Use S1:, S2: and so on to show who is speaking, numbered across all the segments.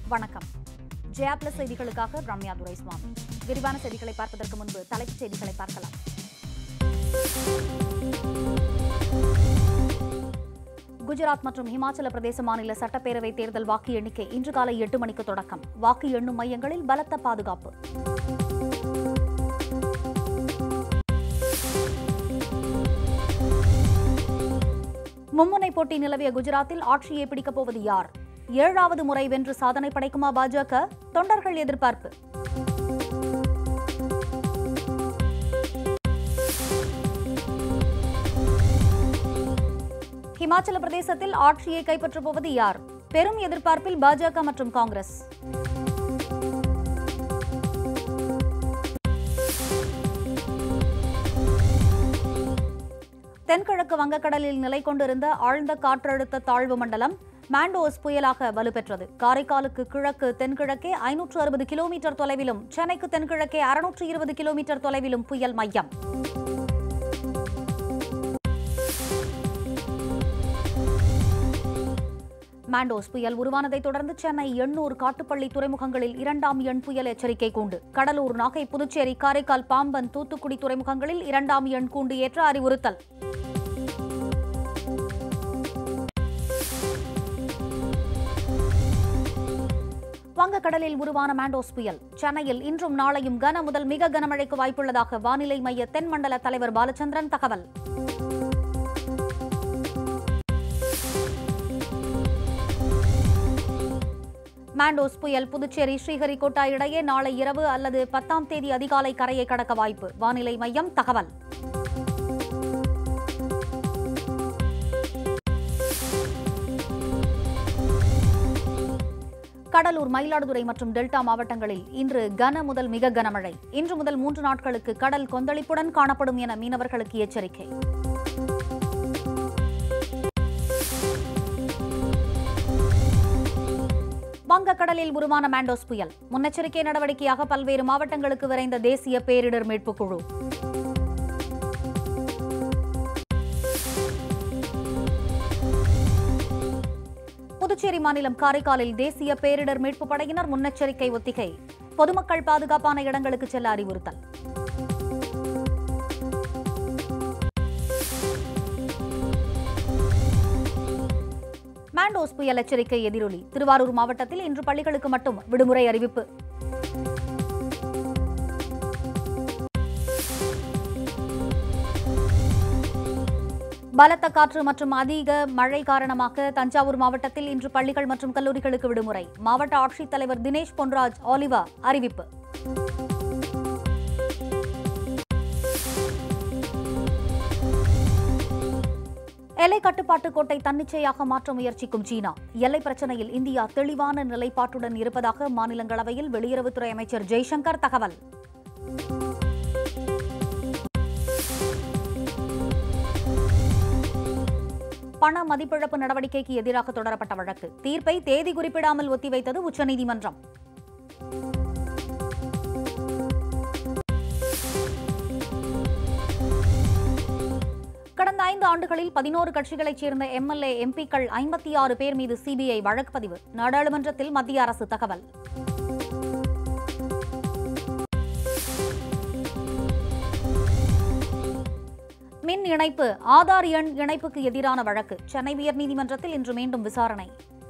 S1: வணக்கம் ஜெயா பிளஸ் செய்திகளுக்காக ரம்யா துரைசுவாமி விரிவான செய்திகளை பார்ப்பதற்கு முன்பு தலைப்புச் செய்திகளை பார்க்கலாம் குஜராத் மற்றும் ஹிமாச்சல பிரதேச மாநில சட்டப்பேரவை தேர்தல் வாக்கு எண்ணிக்கை இன்று காலை எட்டு மணிக்கு தொடக்கம் வாக்கு எண்ணும் மையங்களில் பலத்த பாதுகாப்பு மும்முனை போட்டி நிலவிய குஜராத்தில் ஆட்சியை பிடிக்கப் போவது யார் ஏழாவது முறை வென்று சாதனை படைக்குமா பாஜக தொண்டர்கள் எதிர்பார்ப்பு ஹிமாச்சல பிரதேசத்தில் ஆட்சியை கைப்பற்றப் போவது யார் பெரும் எதிர்பார்ப்பில் பாஜக மற்றும் காங்கிரஸ் தென்கிழக்கு வங்கக்கடலில் நிலை கொண்டிருந்த ஆழ்ந்த காற்றழுத்த தாழ்வு மண்டலம் மாண்டோஸ் புயலாக வலுப்பெற்றது காரைக்காலுக்கு கிழக்கு தென்கிழக்கே ஐநூற்று அறுபது கிலோமீட்டர் தொலைவிலும் சென்னைக்கு தென்கிழக்கே அறுநூற்று இருபது கிலோமீட்டர் தொலைவிலும் புயல் மையம் மாண்டோஸ் புயல் உருவானதை தொடர்ந்து சென்னை எண்ணூர் காட்டுப்பள்ளி துறைமுகங்களில் இரண்டாம் எண் புயல் எச்சரிக்கை கூண்டு கடலூர் நாகை புதுச்சேரி காரைக்கால் பாம்பன் தூத்துக்குடி துறைமுகங்களில் இரண்டாம் எண் கூண்டு ஏற்ற அறிவுறுத்தல் வங்கக்கடலில் உருவான மாண்டோஸ் புயல் சென்னையில் இன்றும் நாளையும் கன முதல் மிக கனமழைக்கு வாய்ப்புள்ளதாக வானிலை மைய தென்மண்டல தலைவர் பாலச்சந்திரன் தகவல் மாண்டோஸ் புயல் புதுச்சேரி ஸ்ரீஹரிகோட்டா இடையே நாளை இரவு அல்லது பத்தாம் தேதி அதிகாலை கரையை கடக்க வாய்ப்பு வானிலை மையம் தகவல் கடலூர் மயிலாடுதுறை மற்றும் டெல்டா மாவட்டங்களில் இன்று கன முதல் மிக கனமழை இன்று முதல் மூன்று நாட்களுக்கு கடல் கொந்தளிப்புடன் காணப்படும் என மீனவர்களுக்கு எச்சரிக்கை வங்கக்கடலில் உருவான மாண்டோஸ் புயல் முன்னெச்சரிக்கை நடவடிக்கையாக பல்வேறு மாவட்டங்களுக்கு விரைந்த தேசிய பேரிடர் மீட்புக் குழு புதுச்சேரி மாநிலம் காரைக்காலில் தேசிய பேரிடர் மீட்புப் படையினர் முன்னெச்சரிக்கை ஒத்திகை பொதுமக்கள் பாதுகாப்பான இடங்களுக்கு செல்ல அறிவுறுத்தல் மாண்டோஸ் புயல் எச்சரிக்கை எதிரொலி திருவாரூர் மாவட்டத்தில் இன்று பள்ளிகளுக்கு மட்டும் விடுமுறை அறிவிப்பு பலத்த காற்று மற்றும் அதிக மழை காரணமாக தஞ்சாவூர் மாவட்டத்தில் இன்று பள்ளிகள் மற்றும் கல்லூரிகளுக்கு விடுமுறை மாவட்ட ஆட்சித்தலைவர் தினேஷ் பொன்ராஜ் ஆலிவா அறிவிப்பு எல்லை கட்டுப்பாட்டு கோட்டை தன்னிச்சையாக மாற்ற முயற்சிக்கும் சீனா எல்லை பிரச்சனையில் இந்தியா தெளிவான நிலைப்பாட்டுடன் இருப்பதாக மாநிலங்களவையில் வெளியுறவுத்துறை அமைச்சர் ஜெய்சங்கர் தகவல் பண மதிப்பிழப்பு நடவடிக்கைக்கு எதிராக தொடரப்பட்ட வழக்கு தீர்ப்பை தேதி குறிப்பிடாமல் ஒத்திவைத்தது உச்சநீதிமன்றம் கடந்த ஐந்து ஆண்டுகளில் பதினோரு கட்சிகளைச் சேர்ந்த எம்எல்ஏ எம்பிக்கள் ஐம்பத்தி ஆறு பேர் மீது சிபிஐ வழக்கு பதிவு நாடாளுமன்றத்தில் மத்திய அரசு தகவல் மின் இணைப்பு ஆதார் எண் இணைப்புக்கு எதிரான வழக்கு சென்னை உயர்நீதிமன்றத்தில் இன்று மீண்டும் விசாரணை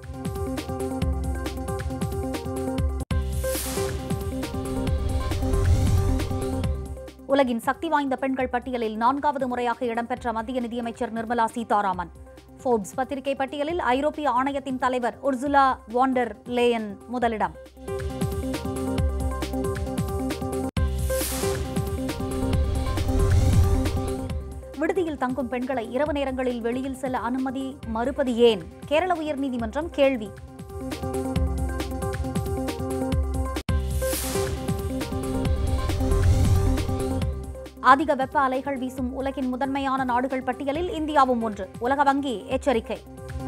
S1: உலகின் சக்தி வாய்ந்த பெண்கள் பட்டியலில் நான்காவது முறையாக இடம்பெற்ற மத்திய நிதியமைச்சர் நிர்மலா சீதாராமன் ஃபோர்ப்ஸ் பத்திரிகை பட்டியலில் ஐரோப்பிய ஆணையத்தின் தலைவர் உர்சுலா வாண்டர் லேயன் முதலிடம் விடுதியில் தங்கும் பெண்களை இரவு நேரங்களில் வெளியில் செல்ல அனுமதி மறுப்பது ஏன் கேரள உயர்நீதிமன்றம் கேள்வி அதிக வெப்ப அலைகள் வீசும் உலகின் முதன்மையான நாடுகள் பட்டியலில் இந்தியாவும் ஒன்று உலக வங்கி எச்சரிக்கை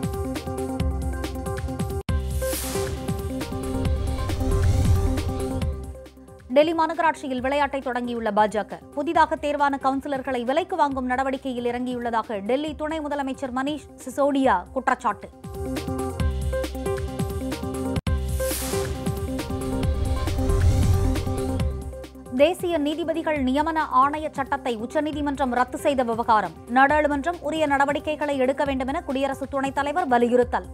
S1: டெல்லி மாநகராட்சியில் விளையாட்டை தொடங்கியுள்ள பாஜக புதிதாக தேர்வான கவுன்சிலர்களை விலைக்கு வாங்கும் நடவடிக்கையில் இறங்கியுள்ளதாக டெல்லி துணை முதலமைச்சர் மணீஷ் சிசோடியா குற்றச்சாட்டு தேசிய நீதிபதிகள் நியமன ஆணைய சட்டத்தை உச்சநீதிமன்றம் ரத்து செய்த விவகாரம் நாடாளுமன்றம் உரிய நடவடிக்கைகளை எடுக்க வேண்டும் என குடியரசு துணைத் தலைவர் வலியுறுத்தல்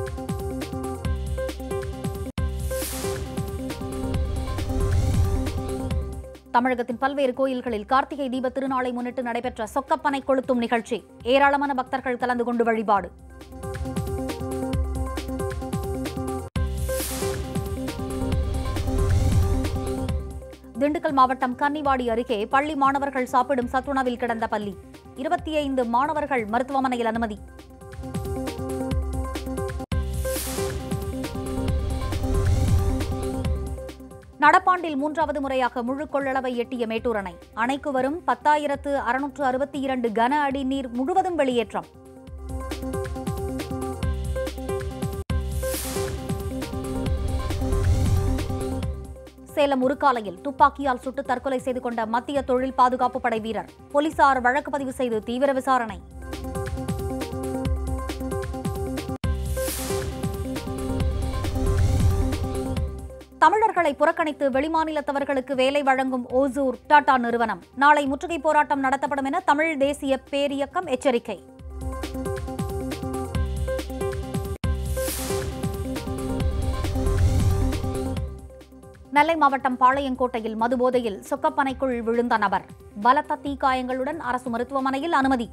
S1: தமிழகத்தின் பல்வேறு கோயில்களில் கார்த்திகை தீப திருநாளை முன்னிட்டு நடைபெற்ற சொக்கப்பனை கொளுத்தும் நிகழ்ச்சி ஏராளமான பக்தர்கள் கலந்து கொண்டு வழிபாடு திண்டுக்கல் மாவட்டம் கன்னிவாடி அருகே பள்ளி மாணவர்கள் சாப்பிடும் சத்துணவில் கிடந்த பள்ளி இருபத்தி ஐந்து மாணவர்கள் மருத்துவமனையில் அனுமதி நடப்பாண்டில் மூன்றாவது முறையாக முழு கொள்ளளவை எட்டிய மேட்டூர் அணை அணைக்கு வரும் பத்தாயிரத்து அறுநூற்று அறுபத்தி இரண்டு கன அடி நீர் முழுவதும் வெளியேற்றம் சேலம் உருக்காலையில் துப்பாக்கியால் சுட்டு தற்கொலை செய்து கொண்ட மத்திய தொழில் பாதுகாப்பு படை வீரர் போலீசார் வழக்கு பதிவு செய்து தீவிர விசாரணை தமிழர்களை புறக்கணித்து வெளிமாநிலத்தவர்களுக்கு வேலை வழங்கும் ஓசூர் டாடா நிறுவனம் நாளை முற்றுகை போராட்டம் நடத்தப்படும் என தமிழ் தேசிய பேரியக்கம் எச்சரிக்கை நெல்லை மாவட்டம் பாளையங்கோட்டையில் மதுபோதையில் சொக்கப்பனைக்குள் விழுந்த நபர் பலத்த தீக்காயங்களுடன் அரசு மருத்துவமனையில் அனுமதி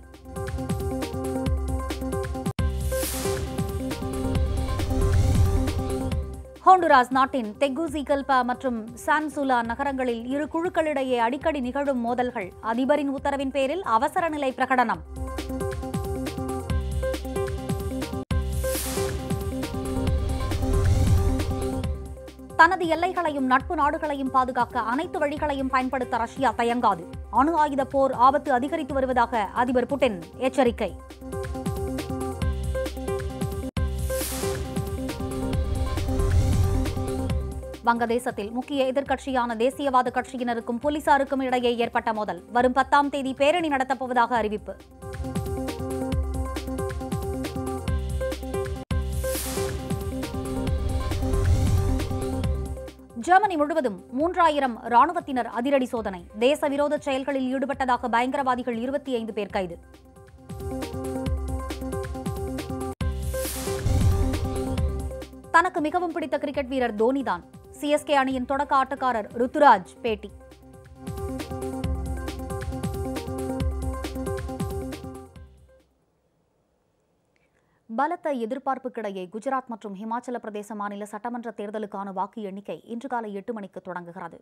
S1: ஹோண்டுராஸ் நாட்டின் தெகுசிகல்பா மற்றும் சான்சுலா நகரங்களில் இரு குழுக்களிடையே அடிக்கடி நிகழும் மோதல்கள் அதிபரின் உத்தரவின் பேரில் அவசர நிலை பிரகடனம் தனது எல்லைகளையும் நட்பு நாடுகளையும் பாதுகாக்க அனைத்து வழிகளையும் பயன்படுத்த ரஷ்யா தயங்காது அணு ஆயுத போர் ஆபத்து அதிகரித்து வருவதாக அதிபர் புட்டின் எச்சரிக்கை வங்கதேசத்தில் முக்கிய எதிர்க்கட்சியான தேசியவாத கட்சியினருக்கும் போலீசாருக்கும் இடையே ஏற்பட்ட மோதல் வரும் பத்தாம் தேதி பேரணி நடத்தப்போவதாக அறிவிப்பு ஜெர்மனி முழுவதும் மூன்றாயிரம் ராணுவத்தினர் அதிரடி சோதனை தேச விரோத செயல்களில் ஈடுபட்டதாக பயங்கரவாதிகள் இருபத்தி ஐந்து பேர் கைது தனக்கு மிகவும் பிடித்த கிரிக்கெட் வீரர் தோனிதான் சிஎஸ்கே அணியின் தொடக்க ஆட்டக்காரர் ருத்துராஜ் பேட்டி பலத்த எதிர்பார்ப்புக்கிடையே குஜராத் மற்றும் ஹிமாச்சல பிரதேச மாநில சட்டமன்ற தேர்தலுக்கான வாக்கு எண்ணிக்கை இன்று காலை எட்டு மணிக்கு தொடங்குகிறது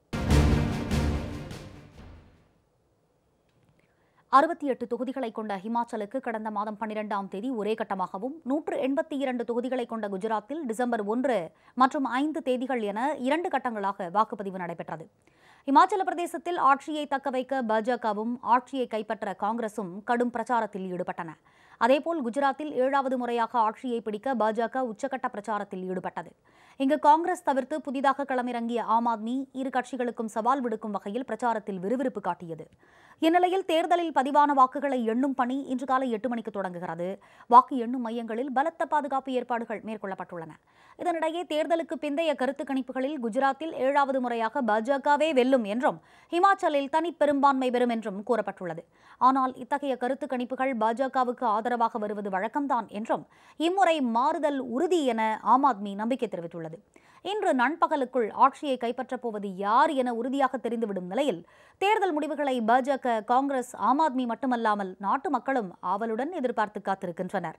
S1: அறுபத்தி எட்டு தொகுதிகளை கொண்ட ஹிமாச்சலுக்கு கடந்த மாதம் பன்னிரெண்டாம் தேதி ஒரே கட்டமாகவும் நூற்று எண்பத்தி இரண்டு தொகுதிகளை கொண்ட குஜராத்தில் டிசம்பர் ஒன்று மற்றும் ஐந்து தேதிகள் என இரண்டு கட்டங்களாக வாக்குப்பதிவு நடைபெற்றது இமாச்சல பிரதேசத்தில் ஆட்சியை தக்கவைக்க பாஜகவும் ஆட்சியை கைப்பற்ற காங்கிரசும் கடும் பிரச்சாரத்தில் ஈடுபட்டன அதேபோல் குஜராத்தில் ஏழாவது முறையாக ஆட்சியை பிடிக்க பாஜக உச்சக்கட்ட பிரச்சாரத்தில் ஈடுபட்டது இங்கு காங்கிரஸ் தவிர்த்து புதிதாக களமிறங்கிய ஆம் ஆத்மி இரு கட்சிகளுக்கும் சவால் விடுக்கும் வகையில் பிரச்சாரத்தில் விறுவிறுப்பு காட்டியது இந்நிலையில் தேர்தலில் பதிவான வாக்குகளை எண்ணும் பணி இன்று காலை எட்டு மணிக்கு தொடங்குகிறது வாக்கு எண்ணும் மையங்களில் பலத்த பாதுகாப்பு ஏற்பாடுகள் மேற்கொள்ளப்பட்டுள்ளன இதனிடையே தேர்தலுக்கு பிந்தைய கருத்து கணிப்புகளில் குஜராத்தில் ஏழாவது முறையாக பாஜகவே வெல்லும் என்றும் ஹிமாச்சலில் தனி பெரும்பான்மை பெறும் என்றும் கூறப்பட்டுள்ளது ஆனால் இத்தகைய கருத்து கணிப்புகள் பாஜகவுக்கு ஆதரவாக வருவது வழக்கம்தான் என்றும் இம்முறை மாறுதல் உறுதி என ஆம் ஆத்மி நம்பிக்கை தெரிவித்துள்ளது இன்று நண்பகலுக்குள் ஆட்சியை கைப்பற்றப் போவது யார் என உறுதியாக தெரிந்துவிடும் நிலையில் தேர்தல் முடிவுகளை பாஜக காங்கிரஸ் ஆம் ஆத்மி மட்டுமல்லாமல் நாட்டு மக்களும் ஆவலுடன் எதிர்பார்த்து காத்திருக்கின்றனர்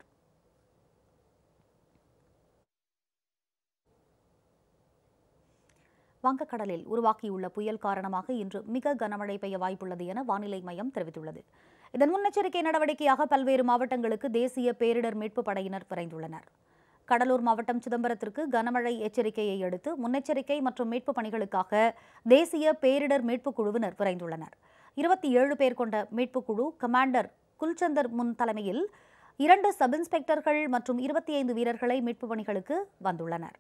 S1: வங்கக்கடலில் உருவாக்கியுள்ள புயல் காரணமாக இன்று மிக கனமழை பெய்ய வாய்ப்புள்ளது என வானிலை மையம் தெரிவித்துள்ளது இதன் முன்னெச்சரிக்கை நடவடிக்கையாக பல்வேறு மாவட்டங்களுக்கு தேசிய பேரிடர் மீட்புப் படையினர் விரைந்துள்ளனர் கடலூர் மாவட்டம் சிதம்பரத்திற்கு கனமழை எச்சரிக்கையை அடுத்து முன்னெச்சரிக்கை மற்றும் மீட்புப் பணிகளுக்காக தேசிய பேரிடர் மீட்புக் குழுவினர் விரைந்துள்ளனர் இருபத்தி ஏழு பேர் கொண்ட மீட்புக் குழு கமாண்டர் குல்சந்தர் முன் தலைமையில் இரண்டு சப் இன்ஸ்பெக்டர்கள் மற்றும் இருபத்தி ஐந்து வீரர்களை மீட்புப் பணிகளுக்கு வந்துள்ளனர்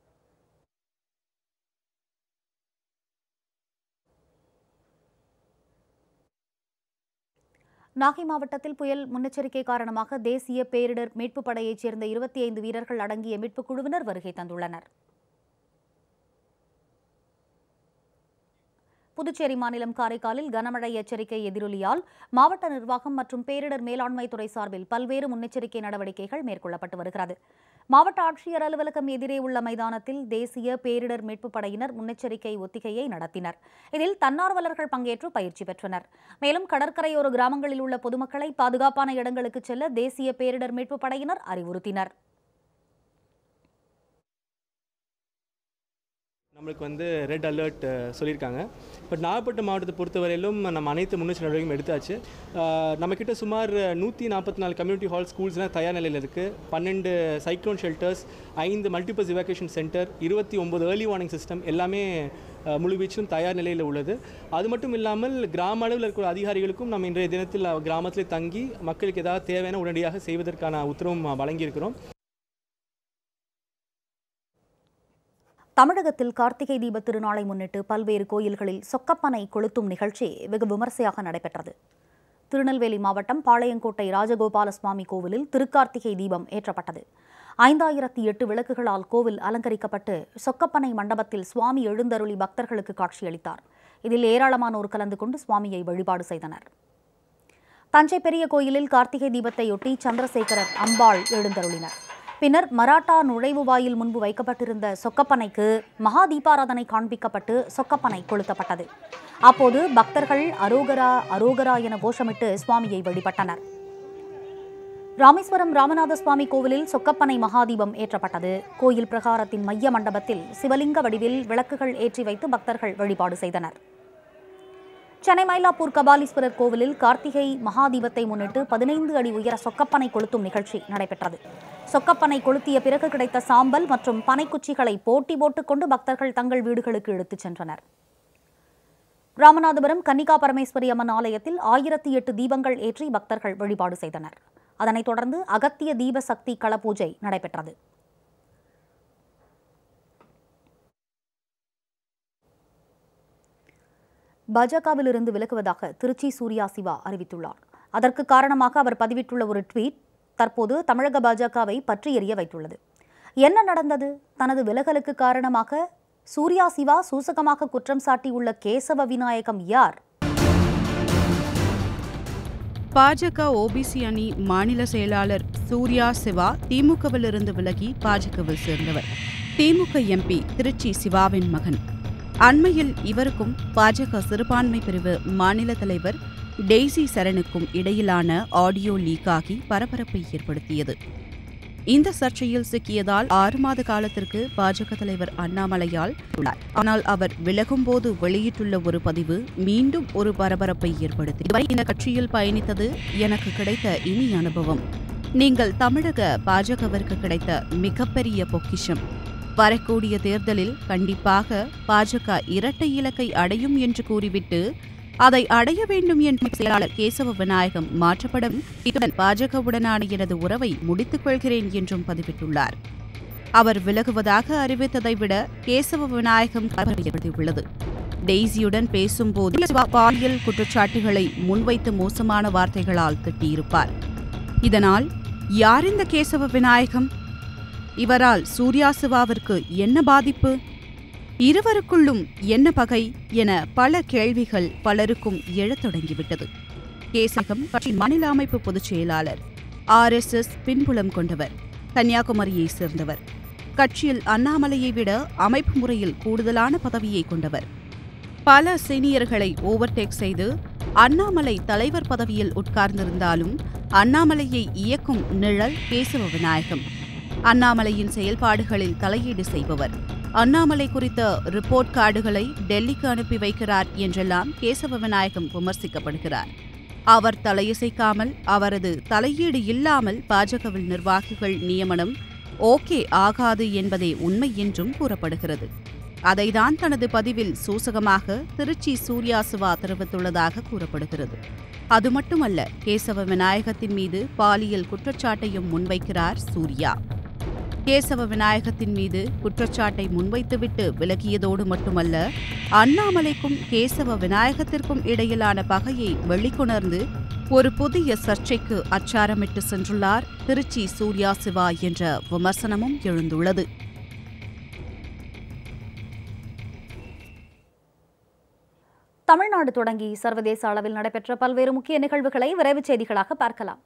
S1: நாகை மாவட்டத்தில் புயல் முன்னெச்சரிக்கை காரணமாக தேசிய பேரிடர் மீட்புப் படையைச் சேர்ந்த இருபத்தி ஐந்து வீரர்கள் அடங்கிய மீட்புக் குழுவினர் வருகை தந்துள்ளனர் புதுச்சேரி மாநிலம் காரைக்காலில் கனமழை எச்சரிக்கை எதிரொலியால் மாவட்ட நிர்வாகம் மற்றும் பேரிடர் மேலாண்மை துறை சார்பில் பல்வேறு முன்னெச்சரிக்கை நடவடிக்கைகள் மேற்கொள்ளப்பட்டு வருகிறது மாவட்ட ஆட்சியர் அலுவலகம் எதிரே உள்ள மைதானத்தில் தேசிய பேரிடர் மீட்புப் படையினர் முன்னெச்சரிக்கை ஒத்திகையை நடத்தினர் இதில் தன்னார்வலர்கள் பங்கேற்று பயிற்சி பெற்றனர் மேலும் கடற்கரையோர கிராமங்களில் உள்ள பொதுமக்களை பாதுகாப்பான இடங்களுக்கு செல்ல தேசிய பேரிடர் மீட்புப் படையினர் அறிவுறுத்தினர்
S2: நம்மளுக்கு வந்து ரெட் அலர்ட் சொல்லியிருக்காங்க பட் நாகப்பட்டினம் மாவட்டத்தை பொறுத்தவரையிலும் நம்ம அனைத்து முன்னெச்சரிக்கை நடவடிக்கையும் எடுத்தாச்சு அஹ், நம்மக்கிட்ட சுமார் நூற்றி நாற்பத்தி நாலு கம்யூனிட்டி ஹால் ஸ்கூல்ஸ்லாம் தயார் நிலையில் இருக்குது பன்னெண்டு சைக்ளோன் ஷெல்டர்ஸ் ஐந்து மல்டிபர்ஸ் இவாக்குவேஷன் சென்டர் இருபத்தி ஒம்பது ஏர்லி வார்னிங் சிஸ்டம் எல்லாமே அஹ், முழுவீச்சிலும் தயார் நிலையில் உள்ளது அது மட்டும் இல்லாமல் கிராம அளவில் இருக்கிற அதிகாரிகளுக்கும் நம்ம இன்றைய தினத்தில் கிராமத்திலே தங்கி மக்களுக்கு ஏதாவது தேவையான உடனடியாக செய்வதற்கான உத்தரவும் வழங்கியிருக்கிறோம்
S1: தமிழகத்தில் கார்த்திகை தீப திருநாளை முன்னிட்டு பல்வேறு கோயில்களில் சொக்கப்பனை கொளுத்தும் நிகழ்ச்சி வெகு விமர்சையாக நடைபெற்றது திருநெல்வேலி மாவட்டம் பாளையங்கோட்டை ராஜகோபால சுவாமி கோவிலில் திருக்கார்த்திகை தீபம் ஏற்றப்பட்டது ஐந்தாயிரத்தி எட்டு விளக்குகளால் கோவில் அலங்கரிக்கப்பட்டு சொக்கப்பனை மண்டபத்தில் சுவாமி எழுந்தருளி பக்தர்களுக்கு காட்சியளித்தார் இதில் ஏராளமானோர் கலந்து கொண்டு சுவாமியை வழிபாடு செய்தனர் தஞ்சை பெரிய கோயிலில் கார்த்திகை தீபத்தையொட்டி சந்திரசேகரர் அம்பாள் எழுந்தருளினர் பின்னர் மராட்டா நுழைவு வாயில் முன்பு வைக்கப்பட்டிருந்த சொக்கப்பனைக்கு மகா தீபாராதனை காண்பிக்கப்பட்டு சொக்கப்பனை கொளுத்தப்பட்டது அப்போது பக்தர்கள் அரோகரா அரோகரா என கோஷமிட்டு சுவாமியை வழிபட்டனர் ராமேஸ்வரம் ராமநாத சுவாமி கோவிலில் சொக்கப்பனை மகாதீபம் ஏற்றப்பட்டது கோயில் பிரகாரத்தின் மைய மண்டபத்தில் சிவலிங்க வடிவில் விளக்குகள் ஏற்றி வைத்து பக்தர்கள் வழிபாடு செய்தனர் சென்னை மயிலாப்பூர் கபாலீஸ்வரர் கோவிலில் கார்த்திகை மகாதீபத்தை முன்னிட்டு பதினைந்து அடி உயர சொக்கப்பனை கொளுத்தும் நிகழ்ச்சி நடைபெற்றது சொக்கப்பனை கொளுத்திய பிறகு கிடைத்த சாம்பல் மற்றும் பனைக்குச்சிகளை போட்டி போட்டுக்கொண்டு பக்தர்கள் தங்கள் வீடுகளுக்கு இழுத்துச் சென்றனர் ராமநாதபுரம் கன்னிகா பரமேஸ்வரி அம்மன் ஆலயத்தில் ஆயிரத்தி எட்டு தீபங்கள் ஏற்றி பக்தர்கள் வழிபாடு செய்தனர் அதனைத் தொடர்ந்து அகத்திய தீப சக்தி கள பூஜை நடைபெற்றது பாஜகவிலிருந்து விலகுவதாக திருச்சி சூர்யா சிவா அறிவித்துள்ளார் அதற்கு காரணமாக அவர் பதிவிட்டுள்ள ஒரு ட்வீட் தற்போது தமிழக பாஜகவை பற்றி எறிய வைத்துள்ளது என்ன நடந்தது தனது விலகலுக்கு காரணமாக சூர்யா சிவா சூசகமாக குற்றம் சாட்டியுள்ள கேசவ விநாயகம் யார்
S3: பாஜக ஓபிசி அணி மாநில செயலாளர் சூர்யா சிவா திமுகவிலிருந்து விலகி பாஜகவில் சேர்ந்தவர் திமுக எம்பி திருச்சி சிவாவின் மகன் அண்மையில் இவருக்கும் பாஜக சிறுபான்மை பிரிவு மாநில தலைவர் டெய்சி சரணுக்கும் இடையிலான ஆடியோ லீக் ஆகி பரபரப்பை ஏற்படுத்தியது இந்த சர்ச்சையில் சிக்கியதால் ஆறு மாத காலத்திற்கு பாஜக தலைவர் அண்ணாமலையால் உள்ளார் ஆனால் அவர் விலகும்போது வெளியிட்டுள்ள ஒரு பதிவு மீண்டும் ஒரு பரபரப்பை ஏற்படுத்தி இதுவரை இந்த கட்சியில் பயணித்தது எனக்கு கிடைத்த இனி அனுபவம் நீங்கள் தமிழக பாஜகவிற்கு கிடைத்த மிகப்பெரிய பொக்கிஷம் வரக்கூடிய தேர்தலில் கண்டிப்பாக பாஜக இரட்டை இலக்கை அடையும் என்று கூறிவிட்டு அதை அடைய வேண்டும் என்ற செயலாளர் கேசவ விநாயகம் மாற்றப்படும் இத்துடன் பாஜகவுடனான எனது உறவை முடித்துக் கொள்கிறேன் என்றும் பதிவிட்டுள்ளார் அவர் விலகுவதாக அறிவித்ததை விட கேசவ விநாயகம் கலவரம் ஏற்படுத்தியுள்ளது டெய்ஸியுடன் பேசும்போது சிவா பாலியல் குற்றச்சாட்டுகளை முன்வைத்து மோசமான வார்த்தைகளால் திட்டியிருப்பார் இதனால் யார் இந்த கேசவ விநாயகம் இவரால் சூர்யா சிவாவிற்கு என்ன பாதிப்பு இருவருக்குள்ளும் என்ன பகை என பல கேள்விகள் பலருக்கும் எழத் தொடங்கிவிட்டது கேசகம் கட்சி மாநில அமைப்பு பொதுச் செயலாளர் ஆர் எஸ் எஸ் பின்புலம் கொண்டவர் கன்னியாகுமரியைச் சேர்ந்தவர் கட்சியில் அண்ணாமலையை விட அமைப்பு முறையில் கூடுதலான பதவியை கொண்டவர் பல சீனியர்களை ஓவர்டேக் செய்து அண்ணாமலை தலைவர் பதவியில் உட்கார்ந்திருந்தாலும் அண்ணாமலையை இயக்கும் நிழல் கேசவ விநாயகம் அண்ணாமலையின் செயல்பாடுகளில் தலையீடு செய்பவர் அண்ணாமலை குறித்த ரிப்போர்ட் கார்டுகளை டெல்லிக்கு அனுப்பி வைக்கிறார் என்றெல்லாம் கேசவ விநாயகம் விமர்சிக்கப்படுகிறார் அவர் தலையசைக்காமல் அவரது தலையீடு இல்லாமல் பாஜகவில் நிர்வாகிகள் நியமனம் ஓகே ஆகாது என்பதே உண்மை என்றும் கூறப்படுகிறது அதைதான் தனது பதிவில் சூசகமாக திருச்சி சூர்யா சிவா தெரிவித்துள்ளதாக கூறப்படுகிறது அது மட்டுமல்ல கேசவ விநாயகத்தின் மீது பாலியல் குற்றச்சாட்டையும் முன்வைக்கிறார் சூர்யா கேசவ விநாயகத்தின் மீது குற்றச்சாட்டை முன்வைத்துவிட்டு விலகியதோடு மட்டுமல்ல அண்ணாமலைக்கும் கேசவ விநாயகத்திற்கும் இடையிலான பகையை வெளிக்கொணர்ந்து ஒரு புதிய சர்ச்சைக்கு அச்சாரமிட்டு சென்றுள்ளார் திருச்சி சூர்யா சிவா என்ற விமர்சனமும் எழுந்துள்ளது
S1: தமிழ்நாடு தொடங்கி சர்வதேச அளவில் நடைபெற்ற பல்வேறு முக்கிய நிகழ்வுகளை விரைவுச் செய்திகளாக பார்க்கலாம்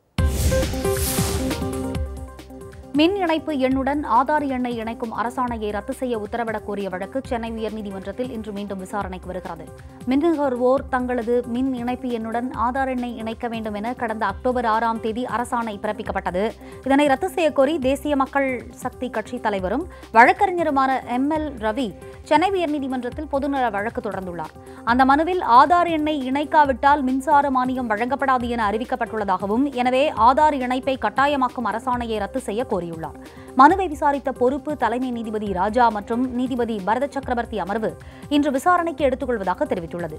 S1: மின் இணைப்பு எண்ணுடன் ஆதார் எண்ணை இணைக்கும் அரசாணையை ரத்து செய்ய உத்தரவிடக் கோரிய வழக்கு சென்னை உயர்நீதிமன்றத்தில் இன்று மீண்டும் விசாரணைக்கு வருகிறது மின் நுகர்வோர் தங்களது மின் இணைப்பு எண்ணுடன் ஆதார் எண்ணை இணைக்க வேண்டும் என கடந்த அக்டோபர் ஆறாம் தேதி அரசாணை பிறப்பிக்கப்பட்டது இதனை ரத்து செய்யக்கோரி தேசிய மக்கள் சக்தி கட்சி தலைவரும் வழக்கறிஞருமான எம் எல் ரவி சென்னை உயர்நீதிமன்றத்தில் பொதுநல வழக்கு தொடர்ந்துள்ளார் அந்த மனுவில் ஆதார் எண்ணை இணைக்காவிட்டால் மின்சார மானியம் வழங்கப்படாது என அறிவிக்கப்பட்டுள்ளதாகவும் எனவே ஆதார் இணைப்பை கட்டாயமாக்கும் அரசாணையை ரத்து செய்ய கோரியுள்ளார் மனுவை விசாரித்த பொறுப்பு தலைமை நீதிபதி ராஜா மற்றும் நீதிபதி பரத சக்கரவர்த்தி அமர்வு இன்று விசாரணைக்கு எடுத்துக்கொள்வதாக தெரிவித்துள்ளது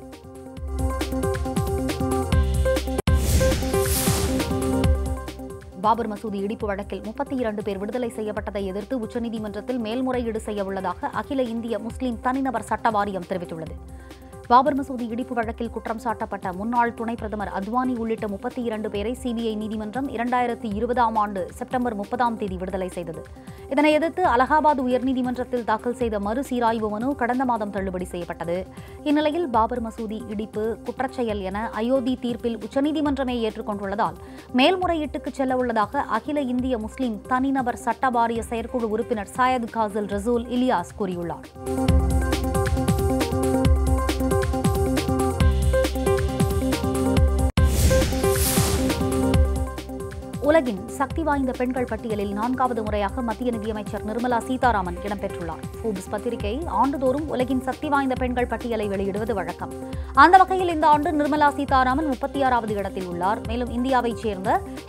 S1: பாபர் மசூதி இடிப்பு வழக்கில் முப்பத்தி இரண்டு பேர் விடுதலை செய்யப்பட்டதை எதிர்த்து உச்சநீதிமன்றத்தில் மேல்முறையீடு செய்யவுள்ளதாக அகில இந்திய முஸ்லிம் தனிநபர் சட்ட வாரியம் தெரிவித்துள்ளது பாபர் மசூதி இடிப்பு வழக்கில் குற்றம் சாட்டப்பட்ட முன்னாள் துணை பிரதமர் அத்வானி உள்ளிட்ட முப்பத்தி இரண்டு பேரை சிபிஐ நீதிமன்றம் இரண்டாயிரத்தி இருபதாம் ஆண்டு செப்டம்பர் முப்பதாம் தேதி விடுதலை செய்தது இதனை எதிர்த்து அலகாபாத் உயர்நீதிமன்றத்தில் தாக்கல் செய்த மறுசீராய்வு மனு கடந்த மாதம் தள்ளுபடி செய்யப்பட்டது இந்நிலையில் பாபர் மசூதி இடிப்பு குற்றச்செயல் என அயோத்தி தீர்ப்பில் உச்சநீதிமன்றமே ஏற்றுக்கொண்டுள்ளதால் மேல்முறையீட்டுக்கு செல்ல உள்ளதாக அகில இந்திய முஸ்லிம் தனிநபர் சட்ட வாரிய செயற்குழு உறுப்பினர் சையத் காசில் ரசூல் இலியாஸ் கூறியுள்ளார் உலகின் சக்தி வாய்ந்த பெண்கள் பட்டியலில் நான்காவது முறையாக மத்திய நிதியமைச்சர் நிர்மலா சீதாராமன் இடம்பெற்றுள்ளார் ஃபோர்ப்ஸ் பத்திரிகை ஆண்டுதோறும் உலகின் சக்தி வாய்ந்த பெண்கள் பட்டியலை வெளியிடுவது வழக்கம் அந்த வகையில் இந்த ஆண்டு நிர்மலா சீதாராமன் முப்பத்தி ஆறாவது இடத்தில் உள்ளார் மேலும் இந்தியாவைச் சேர்ந்த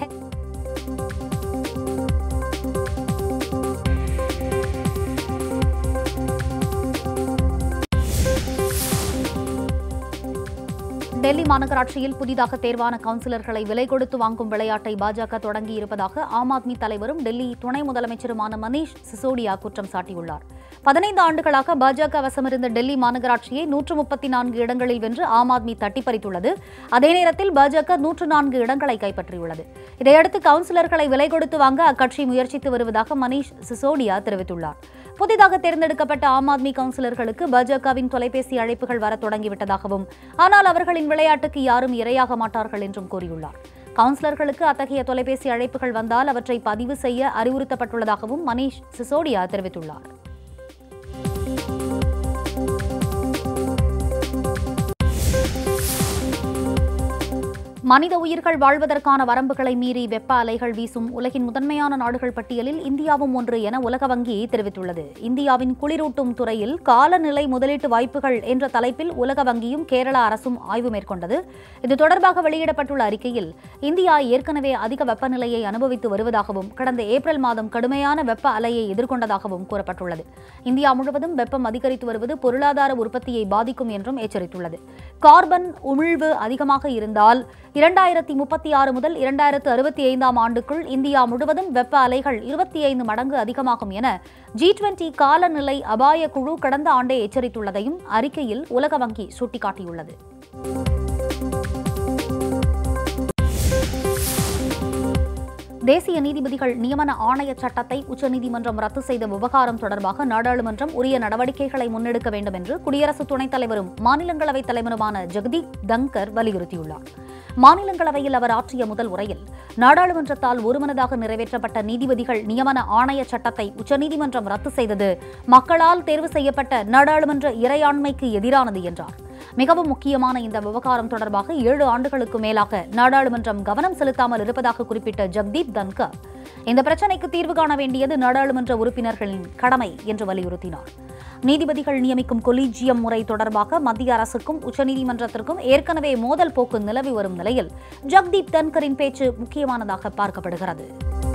S1: டெல்லி மாநகராட்சியில் புதிதாக தேர்வான கவுன்சிலர்களை விலை கொடுத்து வாங்கும் விளையாட்டை பாஜக தொடங்கியிருப்பதாக ஆம் ஆத்மி தலைவரும் டெல்லி துணை முதலமைச்சருமான மனீஷ் சிசோடியா குற்றம் சாட்டியுள்ளார் பதினைந்து ஆண்டுகளாக பாஜக வசமிருந்த டெல்லி மாநகராட்சியை நூற்று முப்பத்தி நான்கு இடங்களில் வென்று ஆம் ஆத்மி தட்டிப்பறித்துள்ளது அதே நேரத்தில் பாஜக நூற்று நான்கு இடங்களை கைப்பற்றியுள்ளது இதையடுத்து கவுன்சிலர்களை விலை கொடுத்து வாங்க அக்கட்சி முயற்சித்து வருவதாக மனீஷ் சிசோடியா தெரிவித்துள்ளார் புதிதாக தேர்ந்தெடுக்கப்பட்ட ஆம் ஆத்மி கவுன்சிலர்களுக்கு பாஜகவின் தொலைபேசி அழைப்புகள் வர தொடங்கிவிட்டதாகவும் ஆனால் அவர்களின் விளையாட்டுக்கு யாரும் இரையாக மாட்டார்கள் என்றும் கூறியுள்ளார் கவுன்சிலர்களுக்கு அத்தகைய தொலைபேசி அழைப்புகள் வந்தால் அவற்றை பதிவு செய்ய அறிவுறுத்தப்பட்டுள்ளதாகவும் மனீஷ் சிசோடியா தெரிவித்துள்ளார் மனித உயிர்கள் வாழ்வதற்கான வரம்புகளை மீறி வெப்ப அலைகள் வீசும் உலகின் முதன்மையான நாடுகள் பட்டியலில் இந்தியாவும் ஒன்று என உலக வங்கி தெரிவித்துள்ளது இந்தியாவின் குளிரூட்டும் துறையில் காலநிலை முதலீட்டு வாய்ப்புகள் என்ற தலைப்பில் உலக வங்கியும் கேரள அரசும் ஆய்வு மேற்கொண்டது இது தொடர்பாக வெளியிடப்பட்டுள்ள அறிக்கையில் இந்தியா ஏற்கனவே அதிக வெப்பநிலையை அனுபவித்து வருவதாகவும் கடந்த ஏப்ரல் மாதம் கடுமையான வெப்ப அலையை எதிர்கொண்டதாகவும் கூறப்பட்டுள்ளது இந்தியா முழுவதும் வெப்பம் அதிகரித்து வருவது பொருளாதார உற்பத்தியை பாதிக்கும் என்றும் எச்சரித்துள்ளது கார்பன் உமிழ்வு அதிகமாக இருந்தால் இரண்டாயிரத்தி முப்பத்தி ஆறு முதல் இரண்டாயிரத்து அறுபத்தி ஐந்தாம் ஆண்டுக்குள் இந்தியா முழுவதும் வெப்ப அலைகள் இருபத்தி ஐந்து மடங்கு அதிகமாகும் என ஜி டுவெண்டி காலநிலை அபாய குழு கடந்த ஆண்டே எச்சரித்துள்ளதையும் அறிக்கையில் உலக வங்கி சுட்டிக்காட்டியுள்ளது தேசிய நீதிபதிகள் நியமன ஆணைய சட்டத்தை உச்சநீதிமன்றம் ரத்து செய்த விவகாரம் தொடர்பாக நாடாளுமன்றம் உரிய நடவடிக்கைகளை முன்னெடுக்க வேண்டும் என்று குடியரசு துணைத் தலைவரும் மாநிலங்களவைத் தலைவருமான ஜெகதீப் தங்கர் வலியுறுத்தியுள்ளார் மாநிலங்களவையில் அவர் ஆற்றிய முதல் உரையில் நாடாளுமன்றத்தால் ஒருமனதாக நிறைவேற்றப்பட்ட நீதிபதிகள் நியமன ஆணைய சட்டத்தை உச்சநீதிமன்றம் ரத்து செய்தது மக்களால் தேர்வு செய்யப்பட்ட நாடாளுமன்ற இறையாண்மைக்கு எதிரானது என்றார் மிகவும் முக்கியமான இந்த விவகாரம் தொடர்பாக ஏழு ஆண்டுகளுக்கு மேலாக நாடாளுமன்றம் கவனம் செலுத்தாமல் இருப்பதாக குறிப்பிட்ட ஜக்தீப் தன்கர் இந்த பிரச்சினைக்கு தீர்வு காண வேண்டியது நாடாளுமன்ற உறுப்பினர்களின் கடமை என்று வலியுறுத்தினார் நீதிபதிகள் நியமிக்கும் கொலீஜியம் முறை தொடர்பாக மத்திய அரசுக்கும் உச்சநீதிமன்றத்திற்கும் ஏற்கனவே மோதல் போக்கு நிலவி வரும் நிலையில் ஜக்தீப் தன்கரின் பேச்சு முக்கியமானதாக பார்க்கப்படுகிறது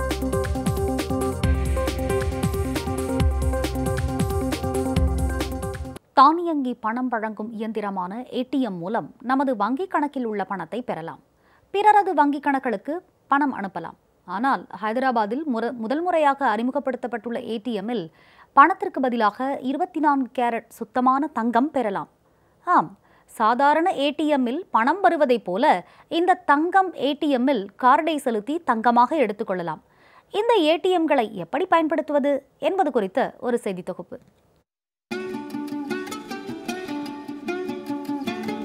S1: தானியங்கி பணம் வழங்கும் இயந்திரமான ஏடிஎம் மூலம் நமது வங்கிக் கணக்கில் உள்ள பணத்தை பெறலாம் பிறரது வங்கிக் கணக்குகளுக்கு பணம் அனுப்பலாம் ஆனால் ஹைதராபாத்தில் முற முதல் முறையாக அறிமுகப்படுத்தப்பட்டுள்ள ஏடிஎம்மில் பணத்திற்கு பதிலாக இருபத்தி நான்கு கேரட் சுத்தமான தங்கம் பெறலாம் ஆம் சாதாரண ஏடிஎம்மில் பணம் வருவதைப் போல இந்த தங்கம் ஏடிஎம்மில் கார்டை செலுத்தி தங்கமாக எடுத்துக்கொள்ளலாம் இந்த ஏடிஎம்களை எப்படி பயன்படுத்துவது என்பது குறித்த ஒரு செய்தி தொகுப்பு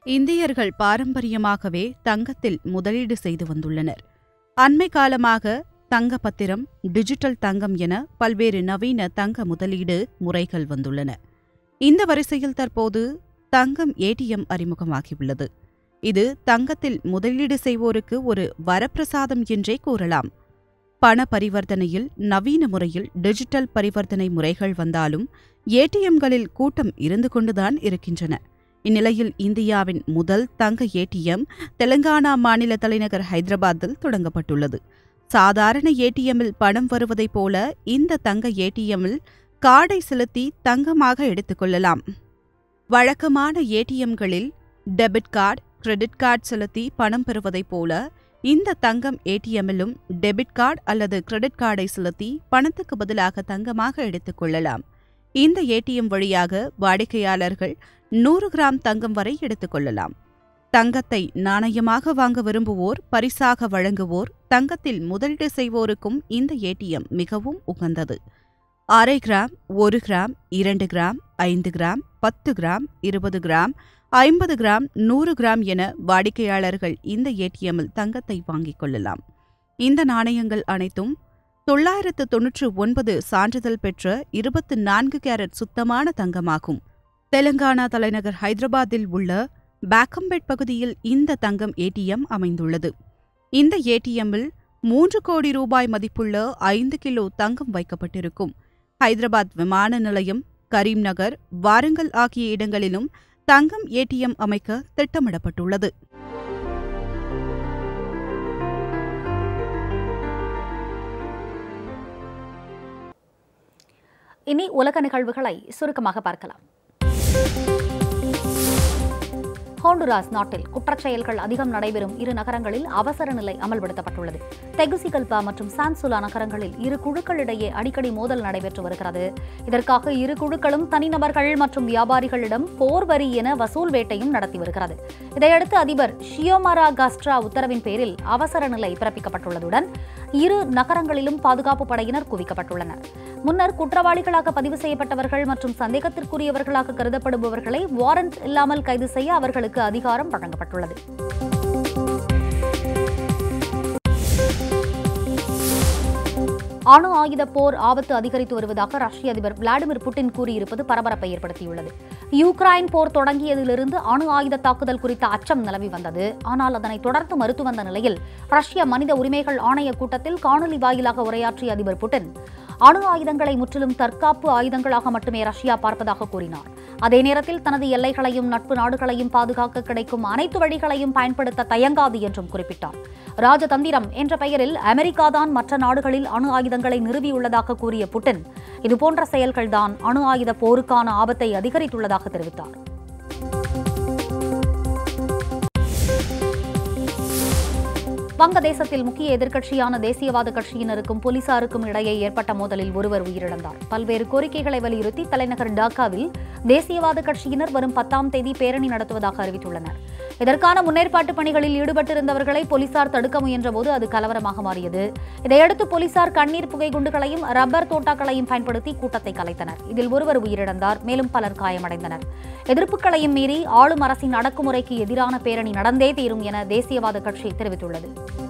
S3: இந்தியர்கள் பாரம்பரியமாகவே தங்கத்தில் முதலீடு செய்து வந்துள்ளனர் அண்மை காலமாக தங்க பத்திரம் டிஜிட்டல் தங்கம் என பல்வேறு நவீன தங்க முதலீடு முறைகள் வந்துள்ளன இந்த வரிசையில் தற்போது தங்கம் ஏடிஎம் அறிமுகமாகியுள்ளது இது தங்கத்தில் முதலீடு செய்வோருக்கு ஒரு வரப்பிரசாதம் என்றே கூறலாம் பண பரிவர்த்தனையில் நவீன முறையில் டிஜிட்டல் பரிவர்த்தனை முறைகள் வந்தாலும் ஏடிஎம்களில் கூட்டம் இருந்து கொண்டுதான் இருக்கின்றன இந்நிலையில் இந்தியாவின் முதல் தங்க ஏடிஎம் தெலங்கானா மாநில தலைநகர் ஹைதராபாத்தில் தொடங்கப்பட்டுள்ளது சாதாரண ஏடிஎம்மில் பணம் வருவதைப் போல இந்த தங்க ஏடிஎம்மில் கார்டை செலுத்தி தங்கமாக எடுத்துக்கொள்ளலாம் வழக்கமான ஏடிஎம்களில் டெபிட் கார்டு கிரெடிட் கார்டு செலுத்தி பணம் பெறுவதைப் போல இந்த தங்கம் ஏடிஎம்மிலும் டெபிட் கார்டு அல்லது கிரெடிட் கார்டை செலுத்தி பணத்துக்கு பதிலாக தங்கமாக எடுத்துக்கொள்ளலாம் இந்த ஏடிஎம் வழியாக வாடிக்கையாளர்கள் நூறு கிராம் தங்கம் வரை எடுத்துக்கொள்ளலாம் தங்கத்தை நாணயமாக வாங்க விரும்புவோர் பரிசாக வழங்குவோர் தங்கத்தில் முதலீடு செய்வோருக்கும் இந்த ஏடிஎம் மிகவும் உகந்தது அரை கிராம் ஒரு கிராம் இரண்டு கிராம் ஐந்து கிராம் பத்து கிராம் இருபது கிராம் ஐம்பது கிராம் நூறு கிராம் என வாடிக்கையாளர்கள் இந்த ஏடிஎம்மில் தங்கத்தை வாங்கிக் கொள்ளலாம் இந்த நாணயங்கள் அனைத்தும் தொள்ளாயிரத்து தொன்னூற்று ஒன்பது சான்றிதழ் பெற்ற இருபத்து நான்கு கேரட் சுத்தமான தங்கமாகும் தெலங்கானா தலைநகர் ஹைதராபாத்தில் உள்ள பேக்கம்பெட் பகுதியில் இந்த தங்கம் ஏடிஎம் அமைந்துள்ளது இந்த ஏடிஎம்மில் மூன்று கோடி ரூபாய் மதிப்புள்ள ஐந்து கிலோ தங்கம் வைக்கப்பட்டிருக்கும் ஹைதராபாத் விமான நிலையம் கரீம்நகர் வாரங்கல் ஆகிய இடங்களிலும் தங்கம் ஏடிஎம் அமைக்க திட்டமிடப்பட்டுள்ளது
S1: இனி உலக நிகழ்வுகளை சுருக்கமாக பார்க்கலாம் ஹோண்டுராஸ் நாட்டில் குற்றச்செயல்கள் அதிகம் நடைபெறும் இரு நகரங்களில் அவசர நிலை அமல்படுத்தப்பட்டுள்ளது தெகுசிகல்பா மற்றும் சான்சுலா நகரங்களில் இரு குழுக்களிடையே அடிக்கடி மோதல் நடைபெற்று வருகிறது இதற்காக இரு குழுக்களும் தனிநபர்கள் மற்றும் வியாபாரிகளிடம் போர் வரி என வசூல் வேட்டையும் நடத்தி வருகிறது இதையடுத்து அதிபர் ஷியோமாரா காஸ்ட்ரா உத்தரவின் பேரில் அவசர நிலை பிறப்பிக்கப்பட்டுள்ளதுடன் இரு நகரங்களிலும் பாதுகாப்பு படையினர் குவிக்கப்பட்டுள்ளனர் முன்னர் குற்றவாளிகளாக பதிவு செய்யப்பட்டவர்கள் மற்றும் சந்தேகத்திற்குரியவர்களாக கருதப்படுபவர்களை வாரண்ட் இல்லாமல் கைது செய்ய அவர்களுக்கு அதிகாரம் வழங்கப்பட்டுள்ளது அணு ஆயுத போர் ஆபத்து அதிகரித்து வருவதாக ரஷ்ய அதிபர் விளாடிமிர் புட்டின் கூறியிருப்பது பரபரப்பை ஏற்படுத்தியுள்ளது யுக்ரைன் போர் தொடங்கியதிலிருந்து அணு ஆயுத தாக்குதல் குறித்த அச்சம் நிலவி வந்தது ஆனால் அதனை தொடர்ந்து மறுத்து வந்த நிலையில் ரஷ்ய மனித உரிமைகள் ஆணைய கூட்டத்தில் காணொலி வாயிலாக உரையாற்றிய அதிபர் புட்டின் அணு ஆயுதங்களை முற்றிலும் தற்காப்பு ஆயுதங்களாக மட்டுமே ரஷ்யா பார்ப்பதாக கூறினார் அதே நேரத்தில் தனது எல்லைகளையும் நட்பு நாடுகளையும் பாதுகாக்க கிடைக்கும் அனைத்து வழிகளையும் பயன்படுத்த தயங்காது என்றும் குறிப்பிட்டார் ராஜதந்திரம் என்ற பெயரில் அமெரிக்காதான் மற்ற நாடுகளில் அணு ஆயுதங்களை நிறுவியுள்ளதாக கூறிய புட்டின் இதுபோன்ற செயல்கள்தான் அணு ஆயுத போருக்கான ஆபத்தை அதிகரித்துள்ளதாக தெரிவித்தார் வங்கதேசத்தில் முக்கிய எதிர்க்கட்சியான தேசியவாத கட்சியினருக்கும் போலீசாருக்கும் இடையே ஏற்பட்ட மோதலில் ஒருவர் உயிரிழந்தார் பல்வேறு கோரிக்கைகளை வலியுறுத்தி தலைநகர் டாக்காவில் தேசியவாத கட்சியினர் வரும் பத்தாம் தேதி பேரணி நடத்துவதாக அறிவித்துள்ளனர் இதற்கான முன்னேற்பாட்டு பணிகளில் ஈடுபட்டிருந்தவர்களை போலீசார் தடுக்க முயன்றபோது அது கலவரமாக மாறியது இதையடுத்து போலீசார் கண்ணீர் புகை குண்டுகளையும் ரப்பர் தோட்டாக்களையும் பயன்படுத்தி கூட்டத்தை கலைத்தனர் இதில் ஒருவர் உயிரிழந்தார் மேலும் பலர் காயமடைந்தனர் எதிர்ப்புகளையும் மீறி ஆளும் அரசின் அடக்குமுறைக்கு எதிரான பேரணி நடந்தே தீரும் என தேசியவாத கட்சி தெரிவித்துள்ளது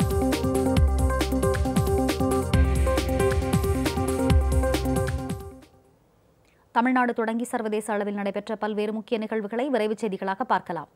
S1: தமிழ்நாடு தொடங்கி சர்வதேச அளவில் நடைபெற்ற பல்வேறு முக்கிய நிகழ்வுகளை விரைவுச் செய்திகளாக பார்க்கலாம்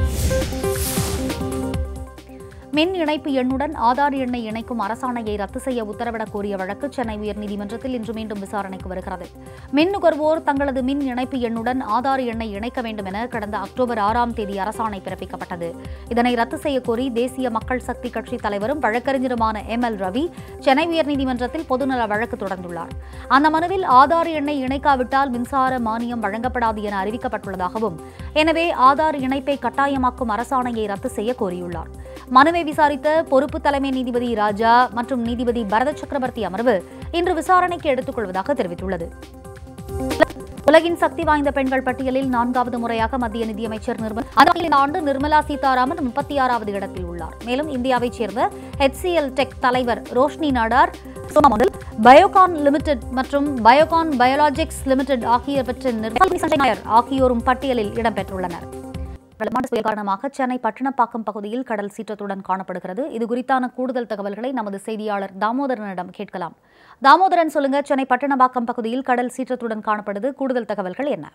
S1: மின் இணைப்பு எண்ணுடன் ஆதார் எண்ணை இணைக்கும் அரசாணையை ரத்து செய்ய உத்தரவிடக் கோரிய வழக்கு சென்னை உயர்நீதிமன்றத்தில் இன்று மீண்டும் விசாரணைக்கு வருகிறது மின் நுகர்வோர் தங்களது மின் இணைப்பு எண்ணுடன் ஆதார் எண்ணை இணைக்க வேண்டும் என கடந்த அக்டோபர் ஆறாம் தேதி அரசாணை பிறப்பிக்கப்பட்டது இதனை ரத்து செய்ய கோரி தேசிய மக்கள் சக்தி கட்சி தலைவரும் வழக்கறிஞருமான எம் எல் ரவி சென்னை உயர்நீதிமன்றத்தில் பொதுநல வழக்கு தொடர்ந்துள்ளார் அந்த மனுவில் ஆதார் எண்ணை இணைக்காவிட்டால் மின்சார மானியம் வழங்கப்படாது என அறிவிக்கப்பட்டுள்ளதாகவும் எனவே ஆதார் இணைப்பை கட்டாயமாக்கும் அரசாணையை ரத்து செய்ய கோரியுள்ளார் மனுவை விசாரித்த பொறுப்பு தலைமை நீதிபதி ராஜா மற்றும் நீதிபதி பரத சக்கரவர்த்தி அமர்வு இன்று விசாரணைக்கு எடுத்துக் கொள்வதாக தெரிவித்துள்ளது உலகின் சக்தி வாய்ந்த பெண்கள் பட்டியலில் நான்காவது முறையாக மத்திய நிதியமைச்சர் நிர்மலா அந்த இந்த ஆண்டு நிர்மலா சீதாராமன் முப்பத்தி ஆறாவது இடத்தில் உள்ளார் மேலும் இந்தியாவைச் சேர்ந்த ஹெச்சிஎல் டெக் தலைவர் ரோஷ்னி நாடார் சோமாமோடல் பயோகான் லிமிடெட் மற்றும் பயோகான் பயோலாஜிக்ஸ் லிமிடெட் ஆகியவற்றின் நிர்வாகி சஞ்சய் நாயர் ஆகியோரும் பட்டியலில் இடம்பெற்றுள்ளனர் மாண்டஸ் புயல் காரணமாக சென்னை பட்டினப்பாக்கம் பகுதியில் கடல் சீற்றத்துடன் காணப்படுகிறது இது குறித்தான கூடுதல் தகவல்களை நமது செய்தியாளர் தாமோதரனிடம் கேட்கலாம் தாமோதரன் சொல்லுங்க சென்னை பட்டினப்பாக்கம் பகுதியில் கடல் சீற்றத்துடன் காணப்படுது கூடுதல் தகவல்கள் என்ன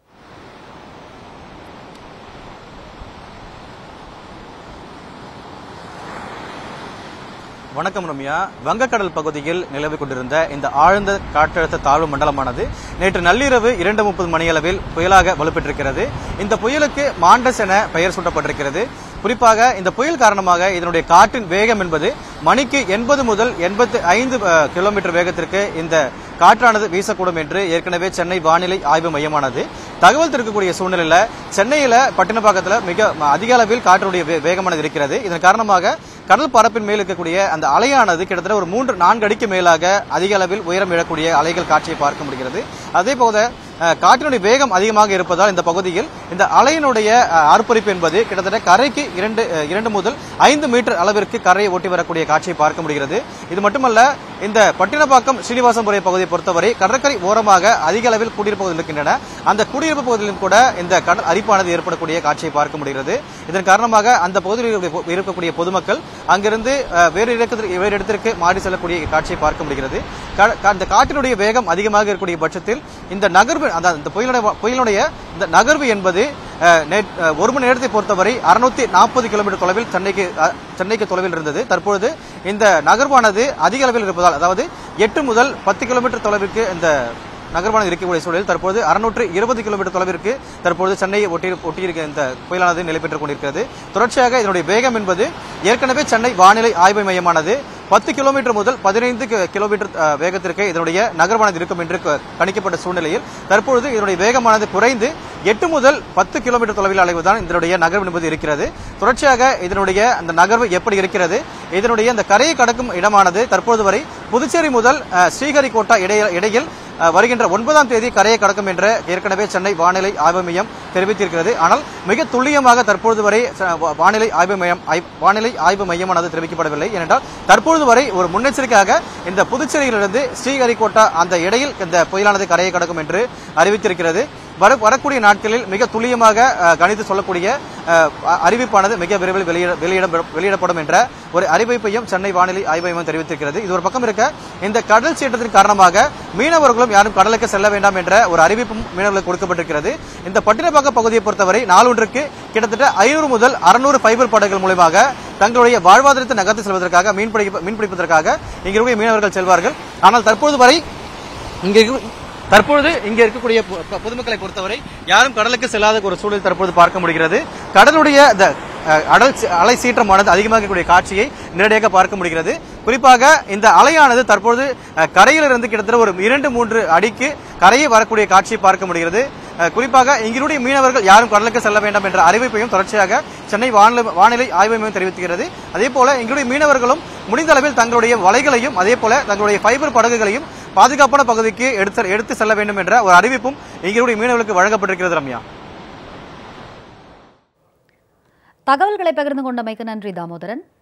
S4: வணக்கம் ரம்யா வங்கக்கடல் பகுதியில் நிலவி கொண்டிருந்த இந்த ஆழ்ந்த காற்றழுத்த தாழ்வு மண்டலமானது நேற்று நள்ளிரவு இரண்டு முப்பது மணியளவில் புயலாக வலுப்பெற்றிருக்கிறது இந்த புயலுக்கு மாண்டஸ் என பெயர் சூட்டப்பட்டிருக்கிறது குறிப்பாக இந்த புயல் காரணமாக இதனுடைய காற்றின் வேகம் என்பது மணிக்கு எண்பது முதல் எண்பத்தி ஐந்து கிலோமீட்டர் வேகத்திற்கு இந்த காற்றானது வீசக்கூடும் என்று ஏற்கனவே சென்னை வானிலை ஆய்வு மையமானது தகவல் இருக்கக்கூடிய சூழ்நிலையில சென்னையில பட்டினப்பாக்கத்துல மிக அதிக அளவில் காற்றுடைய வே- வேகமானது இருக்கிறது இதன் காரணமாக கடல் பரப்பின் மேல் இருக்கக்கூடிய அந்த அலையானது கிட்டத்தட்ட ஒரு மூன்று நான்கு அடிக்கு மேலாக அதிக அளவில் உயரம் எழக்கூடிய அலைகள் காட்சியை பார்க்க முடிகிறது அதே போல அஹ், காற்றினுடைய வேகம் அதிகமாக இருப்பதால் இந்த பகுதியில் இந்த அலையினுடைய அஹ், ஆர்ப்பரிப்பு என்பது கிட்டத்தட்ட கரைக்கு இரண்டு அஹ், இரண்டு முதல் ஐந்து மீட்டர் அளவிற்கு கரையை ஒட்டி வரக்கூடிய காட்சியை பார்க்க முடிகிறது இது மட்டுமல்ல இந்த பட்டினப்பாக்கம் ஸ்ரீனிவாசபுரம் பகுதியை பொறுத்தவரை கடற்கரை ஓரமாக அதிக அளவில் குடியிருப்பு பகுதிகள் இருக்கின்றன அந்த குடியிருப்பு பகுதியிலும் கூட இந்த கடல் அரிப்பானது ஏற்படக்கூடிய காட்சியை பார்க்க முடிகிறது இதன் காரணமாக அந்த பகுதியில் இருக்கக்கூடிய- இருக்கக்கூடிய பொதுமக்கள் அங்கிருந்து அஹ், வேறு இடத்திற்கு வேறு இடத்திற்கு மாறி செல்லக்கூடிய காட்சியை பார்க்க முடிகிறது க- க- அந்த காற்றினுடைய வேகம் அதிகமாக இருக்கக்கூடிய பட்சத்தில் இந்த நகர்வு அந்த இந்த புயலுடைய புயலுடைய இந்த நகர்வு என்பது அஹ், நேற்- அஹ், ஒரு மணி நேரத்தை பொறுத்தவரை அறுநூத்தி நாற்பது கிலோமீட்டர் தொலைவில் சென்னைக்கு அஹ், சென்னைக்கு தொலைவில் இருந்தது தற்பொழுது இந்த நகர்வானது அதிக அளவில் இருப்பதால் அதாவது எட்டு முதல் பத்து கிலோமீட்டர் தொலைவிற்கு இந்த நகர்வானது இருக்கக்கூடிய சூழலில் தற்போது அறுநூற்று இருபது கிலோமீட்டர் தொலைவிற்கு தற்போது சென்னையை ஒட்டி ஒட்டியிருக்க இந்த புயலானது நிலை பெற்றுக் கொண்டிருக்கிறது தொடர்ச்சியாக இதனுடைய வேகம் என்பது ஏற்கனவே சென்னை வானிலை ஆய்வு மையமானது பத்து கிலோமீட்டர் முதல் பதினைந்து கி- கிலோமீட்டர் அஹ், வேகத்திற்கு இதனுடைய நகர்வானது இருக்கும் என்று க- கணிக்கப்பட்ட சூழ்நிலையில் தற்பொழுது இதனுடைய வேகமானது குறைந்து எட்டு முதல் பத்து கிலோமீட்டர் தொலைவில் அளவுதான் இதனுடைய நகர்வு என்பது இருக்கிறது தொடர்ச்சியாக இதனுடைய அந்த நகர்வு எப்படி இருக்கிறது இதனுடைய அந்த கரையை கடக்கும் இடமானது தற்போது வரை புதுச்சேரி முதல் அஹ், ஸ்ரீஹரிகோட்டா இடைய- இடையில் அஹ், வருகின்ற ஒன்பதாம் தேதி கரையை கடக்கும் என்ற ஏற்கனவே சென்னை வானிலை ஆய்வு மையம் தெரிவித்திருக்கிறது ஆனால் மிக துல்லியமாக தற்பொழுது வரை ச- வா- வானிலை ஆய்வு மையம் ஆய்- வானிலை ஆய்வு மையமானது தெரிவிக்கப்படவில்லை ஏனென்றால் தற்பொழுது வரை ஒரு முன்னெச்சரிக்கையாக இந்த புதுச்சேரியிலிருந்து ஸ்ரீஹரிகோட்டா அந்த இடையில் இந்த புயலானது கரையை கடக்கும் என்று அறிவித்திருக்கிறது வர வரக்கூடிய நாட்களில் மிக துல்லியமாக அஹ், கணித்து சொல்லக்கூடிய அஹ், அ- அறிவிப்பானது மிக விரைவில் வெளியிட வெளியிட வெளியிடப்படும் என்ற ஒரு அறிவிப்பையும் சென்னை வானிலை ஆய்வு மையம் தெரிவித்திருக்கிறது இது ஒரு பக்கம் இருக்க இந்த கடல் சீற்றத்தின் காரணமாக மீனவர்களும் யாரும் கடலுக்கு செல்ல வேண்டாம் என்ற ஒரு அறிவிப்பும் மீனவர்களுக்கு கொடுக்கப்பட்டிருக்கிறது இந்த பட்டினப்பாக்க பகுதியை பொறுத்தவரை நாளொன்றுக்கு கிட்டத்தட்ட ஐநூறு முதல் அறுநூறு ஃபைபர் படகுகள் மூலமாக தங்களுடைய வாழ்வாதாரத்தை நகர்த்தி செல்வதற்காக மீன்பிடி மீன்பிடிப்பதற்காக இங்க இருக்கக்கூடிய மீனவர்கள் செல்வார்கள் ஆனால் தற்போது வரை இங்க இருக்க- தற்பொழுது இங்க இருக்கக்கூடிய பொ- பொ- பொதுமக்களை பொறுத்தவரை யாரும் கடலுக்கு செல்லாத ஒரு சூழல் தற்போது பார்க்க முடிகிறது கடலுடைய இந்த அஹ், அடல் சி- அலை சீற்றமானது அதிகமாக இருக்கக்கூடிய காட்சியை நேரடியாக பார்க்க முடிகிறது குறிப்பாக இந்த அலையானது தற்போது அஹ், கரையிலிருந்து கிட்டத்தட்ட ஒரு இரண்டு மூன்று அடிக்கு கரையை வரக்கூடிய காட்சியை பார்க்க முடிகிறது அஹ், குறிப்பாக இங்கிருடைய மீனவர்கள் யாரும் கடலுக்கு செல்ல வேண்டாம் என்ற அறிவிப்பையும் தொடர்ச்சியாக சென்னை வானிலை வானிலை ஆய்வு மையம் தெரிவிக்கிறது அதே போல இங்களுடைய மீனவர்களும் முடிந்த அளவில் தங்களுடைய வலைகளையும் அதே போல தங்களுடைய ஃபைபர் படகுகளையும் பாதுகாப்பான பகுதிக்கு எடுத்து எடுத்து செல்ல வேண்டும் என்ற ஒரு அறிவிப்பும் இங்களுடைய மீனவர்களுக்கு வழங்கப்பட்டிருக்கிறது ரம்யா
S1: தகவல்களை பகிர்ந்து கொண்டமைக்கு நன்றி தாமோதரன்